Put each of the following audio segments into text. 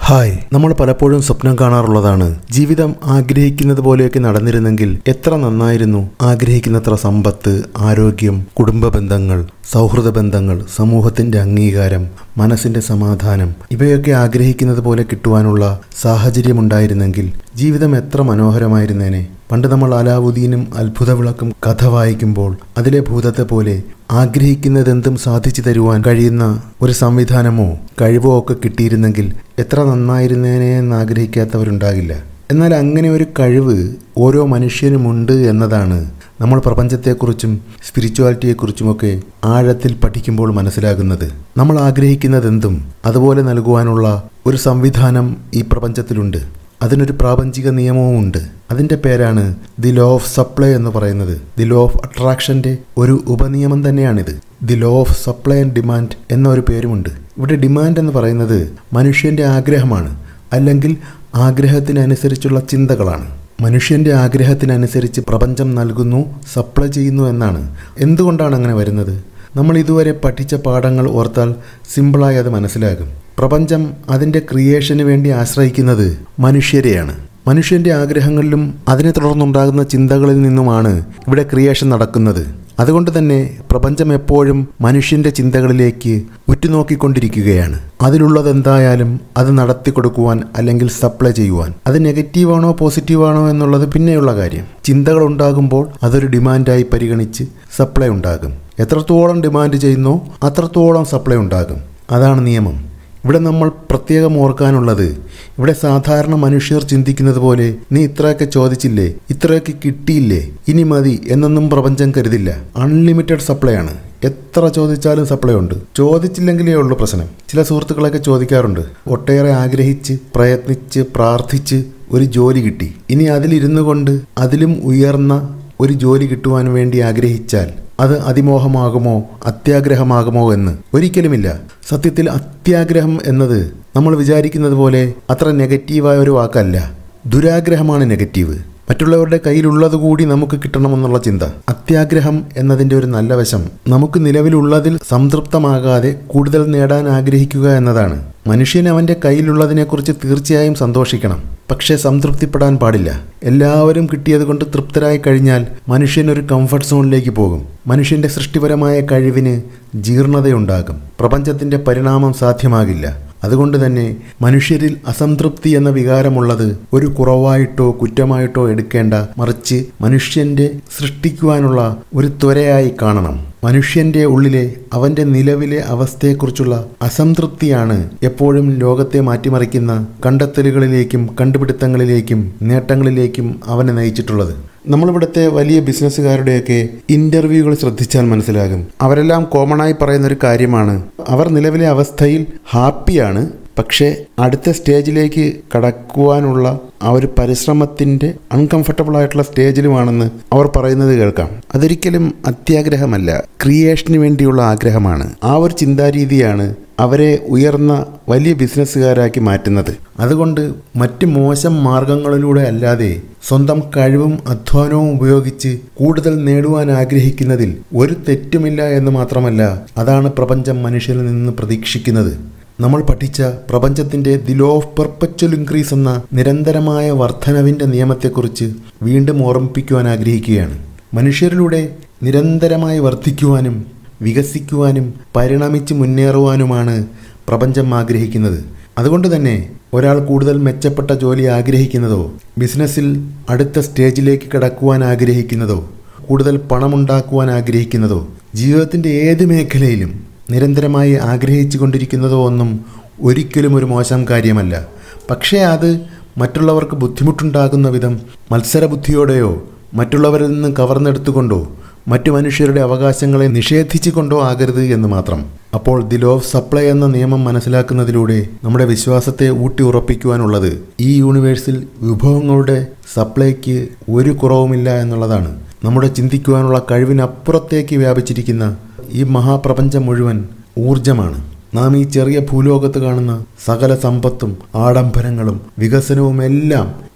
hi നമ്മൾ പലപ്പോഴും സ്വപ്നം കാണാറുള്ളതാണ് ജീവിതം ആഗ്രഹിക്കുന്നത് പോലെയൊക്കെ നടന്നിരുന്നെങ്കിൽ എത്ര നന്നായിരുന്നു ആഗ്രഹിക്കുന്നത്ര സമ്പത്ത് ആരോഗ്യം കുടുംബ ബന്ധങ്ങൾ സൗഹൃദ ബന്ധങ്ങൾ സമൂഹത്തിന്റെ അംഗീകാരം മനസ്സിന്റെ സമാധാനം ഇവയൊക്കെ ആഗ്രഹിക്കുന്നത് പോലെ കിട്ടുവാനുള്ള സാഹചര്യമുണ്ടായിരുന്നെങ്കിൽ ജീവിതം എത്ര മനോഹരമായിരുന്നേനെ പണ്ട് നമ്മൾ അലാവുദ്ദീനും അത്ഭുത വിളക്കും കഥ വായിക്കുമ്പോൾ അതിലെ ഭൂതത്തെ പോലെ ആഗ്രഹിക്കുന്നതെന്തും സാധിച്ചു തരുവാൻ കഴിയുന്ന ഒരു സംവിധാനമോ കഴിവോ ഒക്കെ കിട്ടിയിരുന്നെങ്കിൽ എത്ര നന്നായിരുന്നേനെ എന്ന് ആഗ്രഹിക്കാത്തവരുണ്ടാകില്ല എന്നാൽ അങ്ങനെ ഒരു കഴിവ് ഓരോ മനുഷ്യനുമുണ്ട് എന്നതാണ് നമ്മൾ പ്രപഞ്ചത്തെക്കുറിച്ചും സ്പിരിച്വാലിറ്റിയെക്കുറിച്ചുമൊക്കെ ആഴത്തിൽ പഠിക്കുമ്പോൾ മനസ്സിലാകുന്നത് നമ്മൾ ആഗ്രഹിക്കുന്നതെന്തും അതുപോലെ നൽകുവാനുള്ള ഒരു സംവിധാനം ഈ പ്രപഞ്ചത്തിലുണ്ട് അതിനൊരു പ്രാപഞ്ചിക നിയമവും ഉണ്ട് അതിൻ്റെ പേരാണ് ദി ലോ ഓഫ് സപ്ലൈ എന്ന് പറയുന്നത് ദി ലോ ഓഫ് അട്രാക്ഷൻ്റെ ഒരു ഉപനിയമം തന്നെയാണിത് the law of supply and demand എന്ന ഒരു പേരുമുണ്ട് ഇവിടെ ഡിമാൻഡ് എന്ന് പറയുന്നത് മനുഷ്യൻ്റെ ആഗ്രഹമാണ് അല്ലെങ്കിൽ ആഗ്രഹത്തിനനുസരിച്ചുള്ള ചിന്തകളാണ് മനുഷ്യൻ്റെ ആഗ്രഹത്തിനനുസരിച്ച് പ്രപഞ്ചം നൽകുന്നു സപ്ലൈ ചെയ്യുന്നു എന്നാണ് എന്തുകൊണ്ടാണ് അങ്ങനെ വരുന്നത് നമ്മൾ ഇതുവരെ പഠിച്ച പാഠങ്ങൾ ഓർത്താൽ സിമ്പിളായി അത് മനസ്സിലാകും പ്രപഞ്ചം അതിൻ്റെ ക്രിയേഷന് വേണ്ടി ആശ്രയിക്കുന്നത് മനുഷ്യരെയാണ് മനുഷ്യൻ്റെ ആഗ്രഹങ്ങളിലും അതിനെ തുടർന്നുണ്ടാകുന്ന ചിന്തകളിൽ നിന്നുമാണ് ഇവിടെ ക്രിയേഷൻ നടക്കുന്നത് അതുകൊണ്ട് തന്നെ പ്രപഞ്ചം എപ്പോഴും മനുഷ്യൻ്റെ ചിന്തകളിലേക്ക് ഉറ്റുനോക്കിക്കൊണ്ടിരിക്കുകയാണ് അതിലുള്ളതെന്തായാലും അത് നടത്തി കൊടുക്കുവാൻ അല്ലെങ്കിൽ സപ്ലൈ ചെയ്യുവാൻ അത് നെഗറ്റീവാണോ പോസിറ്റീവാണോ എന്നുള്ളത് പിന്നെയുള്ള കാര്യം ചിന്തകൾ ഉണ്ടാകുമ്പോൾ അതൊരു ഡിമാൻഡായി പരിഗണിച്ച് സപ്ലൈ ഉണ്ടാകും എത്രത്തോളം ഡിമാൻഡ് ചെയ്യുന്നോ അത്രത്തോളം സപ്ലൈ ഉണ്ടാകും അതാണ് നിയമം ഇവിടെ നമ്മൾ പ്രത്യേകം ഓർക്കാനുള്ളത് ഇവിടെ സാധാരണ മനുഷ്യർ ചിന്തിക്കുന്നത് പോലെ നീ ഇത്രയൊക്കെ ചോദിച്ചില്ലേ ഇത്രയൊക്കെ കിട്ടിയില്ലേ ഇനി മതി എന്നൊന്നും പ്രപഞ്ചം കരുതില്ല അൺലിമിറ്റഡ് സപ്ലൈ ആണ് എത്ര ചോദിച്ചാലും സപ്ലൈ ഉണ്ട് ചോദിച്ചില്ലെങ്കിലേ ഉള്ളൂ പ്രശ്നം ചില സുഹൃത്തുക്കളൊക്കെ ചോദിക്കാറുണ്ട് ഒട്ടേറെ ആഗ്രഹിച്ച് പ്രയത്നിച്ച് പ്രാർത്ഥിച്ച് ഒരു ജോലി കിട്ടി ഇനി അതിലിരുന്നു കൊണ്ട് അതിലും ഉയർന്ന ഒരു ജോലി കിട്ടുവാൻ വേണ്ടി ആഗ്രഹിച്ചാൽ അത് അതിമോഹമാകുമോ അത്യാഗ്രഹമാകുമോ എന്ന് ഒരിക്കലുമില്ല സത്യത്തിൽ അത്യാഗ്രഹം എന്നത് നമ്മൾ വിചാരിക്കുന്നത് പോലെ അത്ര നെഗറ്റീവായ ഒരു വാക്കല്ല ദുരാഗ്രഹമാണ് നെഗറ്റീവ് മറ്റുള്ളവരുടെ കയ്യിലുള്ളത് കൂടി നമുക്ക് കിട്ടണമെന്നുള്ള ചിന്ത അത്യാഗ്രഹം എന്നതിൻ്റെ ഒരു നല്ല വശം നമുക്ക് നിലവിലുള്ളതിൽ സംതൃപ്തമാകാതെ കൂടുതൽ നേടാൻ ആഗ്രഹിക്കുക എന്നതാണ് മനുഷ്യൻ അവൻ്റെ കയ്യിലുള്ളതിനെക്കുറിച്ച് തീർച്ചയായും സന്തോഷിക്കണം പക്ഷേ സംതൃപ്തിപ്പെടാൻ പാടില്ല എല്ലാവരും കിട്ടിയത് കൊണ്ട് തൃപ്തരായി കഴിഞ്ഞാൽ മനുഷ്യൻ ഒരു കംഫർട്ട് സോണിലേക്ക് പോകും മനുഷ്യന്റെ സൃഷ്ടിപരമായ കഴിവിന് ജീർണതയുണ്ടാകും പ്രപഞ്ചത്തിന്റെ പരിണാമം സാധ്യമാകില്ല അതുകൊണ്ട് തന്നെ മനുഷ്യരിൽ അസംതൃപ്തി എന്ന വികാരമുള്ളത് ഒരു കുറവായിട്ടോ കുറ്റമായിട്ടോ എടുക്കേണ്ട മറിച്ച് മനുഷ്യന്റെ സൃഷ്ടിക്കുവാനുള്ള ഒരു ത്വരയായി കാണണം മനുഷ്യന്റെ ഉള്ളിലെ അവന്റെ നിലവിലെ അവസ്ഥയെക്കുറിച്ചുള്ള അസംതൃപ്തിയാണ് എപ്പോഴും ലോകത്തെ മാറ്റിമറിക്കുന്ന കണ്ടെത്തലുകളിലേക്കും കണ്ടുപിടുത്തങ്ങളിലേക്കും നേട്ടങ്ങളിലേക്കും അവനെ നയിച്ചിട്ടുള്ളത് നമ്മളിവിടുത്തെ വലിയ ബിസിനസ്സുകാരുടെയൊക്കെ ഇൻ്റർവ്യൂകൾ ശ്രദ്ധിച്ചാൽ മനസ്സിലാകും അവരെല്ലാം കോമൺ ആയി പറയുന്ന ഒരു കാര്യമാണ് അവർ നിലവിലെ അവസ്ഥയിൽ ഹാപ്പിയാണ് പക്ഷേ അടുത്ത സ്റ്റേജിലേക്ക് കടക്കുവാനുള്ള ആ ഒരു പരിശ്രമത്തിൻ്റെ അൺകംഫർട്ടബിൾ ആയിട്ടുള്ള സ്റ്റേജിലുമാണെന്ന് അവർ പറയുന്നത് കേൾക്കാം അതൊരിക്കലും അത്യാഗ്രഹമല്ല ക്രിയേഷന് വേണ്ടിയുള്ള ആഗ്രഹമാണ് ആ ഒരു ചിന്താരീതിയാണ് അവരെ ഉയർന്ന വലിയ ബിസിനസ്സുകാരാക്കി മാറ്റുന്നത് അതുകൊണ്ട് മറ്റ് മോശം മാർഗങ്ങളിലൂടെ അല്ലാതെ സ്വന്തം കഴിവും അധ്വാനവും ഉപയോഗിച്ച് കൂടുതൽ നേടുവാൻ ആഗ്രഹിക്കുന്നതിൽ ഒരു തെറ്റുമില്ല എന്ന് മാത്രമല്ല അതാണ് പ്രപഞ്ചം മനുഷ്യരിൽ നിന്ന് പ്രതീക്ഷിക്കുന്നത് നമ്മൾ പഠിച്ച പ്രപഞ്ചത്തിന്റെ the law of perpetual increase എന്ന നിരന്തരമായ വർധനവിന്റെ നിയമത്തെക്കുറിച്ച് വീണ്ടും ഓർമ്മിപ്പിക്കുവാൻ ആഗ്രഹിക്കുകയാണ് മനുഷ്യരിലൂടെ നിരന്തരമായി വർദ്ധിക്കുവാനും വികസിക്കുവാനും പരിണമിച്ച് മുന്നേറുവാനുമാണ് പ്രപഞ്ചം ആഗ്രഹിക്കുന്നത് അതുകൊണ്ട് തന്നെ ഒരാൾ കൂടുതൽ മെച്ചപ്പെട്ട ജോലി ആഗ്രഹിക്കുന്നതോ ബിസിനസ്സിൽ അടുത്ത സ്റ്റേജിലേക്ക് കടക്കുവാൻ ആഗ്രഹിക്കുന്നതോ കൂടുതൽ പണമുണ്ടാക്കുവാൻ ആഗ്രഹിക്കുന്നതോ ജീവിതത്തിൻ്റെ ഏത് മേഖലയിലും നിരന്തരമായി ആഗ്രഹിച്ചു കൊണ്ടിരിക്കുന്നതോ ഒന്നും ഒരിക്കലും ഒരു മോശം കാര്യമല്ല പക്ഷേ അത് മറ്റുള്ളവർക്ക് ബുദ്ധിമുട്ടുണ്ടാകുന്ന വിധം മത്സരബുദ്ധിയോടെയോ മറ്റുള്ളവരിൽ നിന്ന് കവർന്നെടുത്തുകൊണ്ടോ മറ്റു മനുഷ്യരുടെ അവകാശങ്ങളെ നിഷേധിച്ചുകൊണ്ടോ ആകരുത് എന്ന് മാത്രം അപ്പോൾ ദി ലോ ഓഫ് സപ്ലൈ എന്ന നിയമം മനസ്സിലാക്കുന്നതിലൂടെ നമ്മുടെ വിശ്വാസത്തെ ഊട്ടി ഉറപ്പിക്കുവാനുള്ളത് ഈ യൂണിവേഴ്സിൽ വിഭവങ്ങളുടെ സപ്ലൈക്ക് ഒരു കുറവുമില്ല എന്നുള്ളതാണ് നമ്മുടെ ചിന്തിക്കുവാനുള്ള കഴിവിനപ്പുറത്തേക്ക് വ്യാപിച്ചിരിക്കുന്ന ഈ മഹാപ്രപഞ്ചം മുഴുവൻ ഊർജമാണ് നാം ഈ ചെറിയ ഭൂലോകത്ത് കാണുന്ന സകല സമ്പത്തും ആഡംബരങ്ങളും വികസനവും എല്ലാം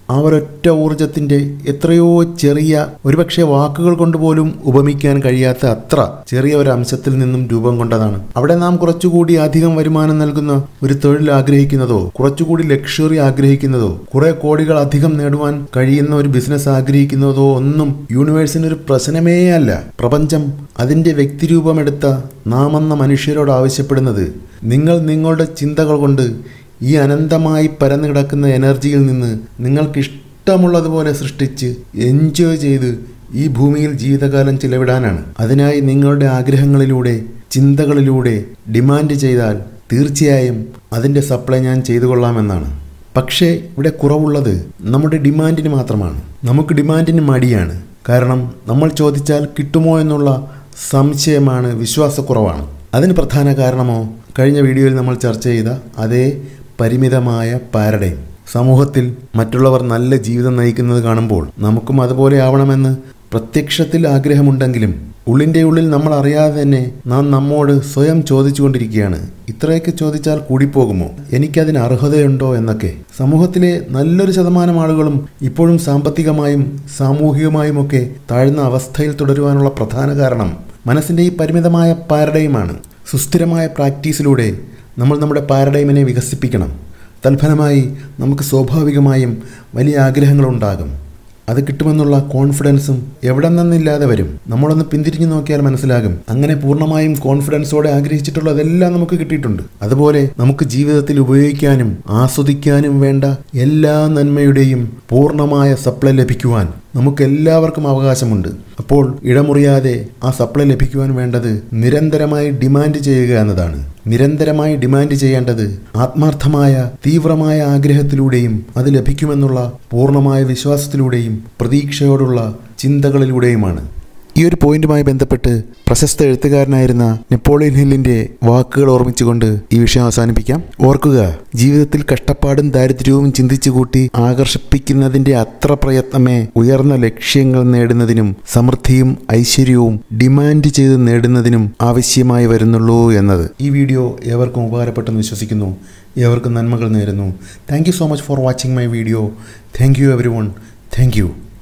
ആ ഒരൊറ്റ ഊർജത്തിന്റെ എത്രയോ ചെറിയ ഒരുപക്ഷെ വാക്കുകൾ കൊണ്ട് പോലും ഉപമിക്കാൻ കഴിയാത്ത അത്ര ചെറിയ ഒരു അംശത്തിൽ നിന്നും രൂപം കൊണ്ടതാണ് അവിടെ നാം കുറച്ചുകൂടി അധികം വരുമാനം നൽകുന്ന ഒരു തൊഴിൽ ആഗ്രഹിക്കുന്നതോ കുറച്ചുകൂടി ലക്ഷറി ആഗ്രഹിക്കുന്നതോ കുറെ കോടികൾ അധികം നേടുവാൻ കഴിയുന്ന ഒരു ബിസിനസ് ആഗ്രഹിക്കുന്നതോ ഒന്നും യൂണിവേഴ്സിന് ഒരു പ്രശ്നമേ അല്ല പ്രപഞ്ചം അതിന്റെ വ്യക്തിരൂപമെടുത്ത നാം എന്ന മനുഷ്യരോട് ആവശ്യപ്പെടുന്നത് നിങ്ങൾ നിങ്ങളുടെ ചിന്തകൾ കൊണ്ട് ഈ അനന്തമായി പരന്നു കിടക്കുന്ന എനർജിയിൽ നിന്ന് നിങ്ങൾക്ക് ഇഷ്ടമുള്ളതുപോലെ സൃഷ്ടിച്ച് എൻജോയ് ചെയ്ത് ഈ ഭൂമിയിൽ ജീവിതകാലം ചിലവിടാനാണ് അതിനായി നിങ്ങളുടെ ആഗ്രഹങ്ങളിലൂടെ ചിന്തകളിലൂടെ ഡിമാൻഡ് ചെയ്താൽ തീർച്ചയായും അതിൻ്റെ സപ്ലൈ ഞാൻ ചെയ്തു കൊള്ളാമെന്നാണ് പക്ഷേ ഇവിടെ കുറവുള്ളത് നമ്മുടെ ഡിമാൻഡിന് മാത്രമാണ് നമുക്ക് ഡിമാൻഡിന് മടിയാണ് കാരണം നമ്മൾ ചോദിച്ചാൽ കിട്ടുമോ എന്നുള്ള സംശയമാണ് വിശ്വാസക്കുറവാണ് അതിന് പ്രധാന കാരണമോ കഴിഞ്ഞ വീഡിയോയിൽ നമ്മൾ ചർച്ച ചെയ്ത അതേ പരിമിതമായ പാരഡൈം സമൂഹത്തിൽ മറ്റുള്ളവർ നല്ല ജീവിതം നയിക്കുന്നത് കാണുമ്പോൾ നമുക്കും അതുപോലെ ആവണമെന്ന് പ്രത്യക്ഷത്തിൽ ആഗ്രഹമുണ്ടെങ്കിലും ഉള്ളിൻ്റെ ഉള്ളിൽ നമ്മൾ അറിയാതെ തന്നെ നാം നമ്മോട് സ്വയം ചോദിച്ചുകൊണ്ടിരിക്കുകയാണ് ഇത്രയൊക്കെ ചോദിച്ചാൽ കൂടിപ്പോകുമോ എനിക്കതിന് അർഹതയുണ്ടോ എന്നൊക്കെ സമൂഹത്തിലെ നല്ലൊരു ശതമാനം ആളുകളും ഇപ്പോഴും സാമ്പത്തികമായും സാമൂഹികമായുമൊക്കെ താഴ്ന്ന അവസ്ഥയിൽ തുടരുവാനുള്ള പ്രധാന കാരണം മനസ്സിൻ്റെ ഈ പരിമിതമായ പാരഡൈമാണ് സുസ്ഥിരമായ പ്രാക്ടീസിലൂടെ നമ്മൾ നമ്മുടെ പാരഡൈമിനെ വികസിപ്പിക്കണം തൽഫലമായി നമുക്ക് സ്വാഭാവികമായും വലിയ ആഗ്രഹങ്ങളുണ്ടാകും അത് കിട്ടുമെന്നുള്ള കോൺഫിഡൻസും എവിടെ നിന്നില്ലാതെ വരും നമ്മളൊന്ന് പിന്തിരിഞ്ഞു നോക്കിയാൽ മനസ്സിലാകും അങ്ങനെ പൂർണ്ണമായും കോൺഫിഡൻസോടെ ആഗ്രഹിച്ചിട്ടുള്ളതെല്ലാം നമുക്ക് കിട്ടിയിട്ടുണ്ട് അതുപോലെ നമുക്ക് ജീവിതത്തിൽ ഉപയോഗിക്കാനും ആസ്വദിക്കാനും വേണ്ട എല്ലാ നന്മയുടെയും പൂർണ്ണമായ സപ്ലൈ ലഭിക്കുവാൻ നമുക്ക് എല്ലാവർക്കും അവകാശമുണ്ട് അപ്പോൾ ഇടമുറിയാതെ ആ സപ്ലൈ ലഭിക്കുവാൻ വേണ്ടത് നിരന്തരമായി ഡിമാൻഡ് ചെയ്യുക എന്നതാണ് നിരന്തരമായി ഡിമാൻഡ് ചെയ്യേണ്ടത് ആത്മാർത്ഥമായ തീവ്രമായ ആഗ്രഹത്തിലൂടെയും അത് ലഭിക്കുമെന്നുള്ള പൂർണ്ണമായ വിശ്വാസത്തിലൂടെയും പ്രതീക്ഷയോടുള്ള ചിന്തകളിലൂടെയുമാണ് ഈ ഒരു പോയിന്റുമായി ബന്ധപ്പെട്ട് പ്രശസ്ത എഴുത്തുകാരനായിരുന്ന നെപ്പോളിയൻ ഹില്ലിന്റെ വാക്കുകൾ ഓർമ്മിച്ചുകൊണ്ട് ഈ വിഷയം അവസാനിപ്പിക്കാം ഓർക്കുക ജീവിതത്തിൽ കഷ്ടപ്പാടും ദാരിദ്ര്യവും ചിന്തിച്ചു കൂട്ടി ആകർഷിപ്പിക്കുന്നതിന്റെ അത്ര പ്രയത്നമേ ഉയർന്ന ലക്ഷ്യങ്ങൾ നേടുന്നതിനും സമൃദ്ധിയും ഐശ്വര്യവും ഡിമാൻഡ് ചെയ്ത് നേടുന്നതിനും ആവശ്യമായി വരുന്നുള്ളൂ എന്നത് ഈ വീഡിയോ ഏവർക്കും ഉപകാരപ്പെട്ടെന്ന് വിശ്വസിക്കുന്നു ഏവർക്കും നന്മകൾ നേരുന്നു thank you so much for watching my video thank you everyone thank U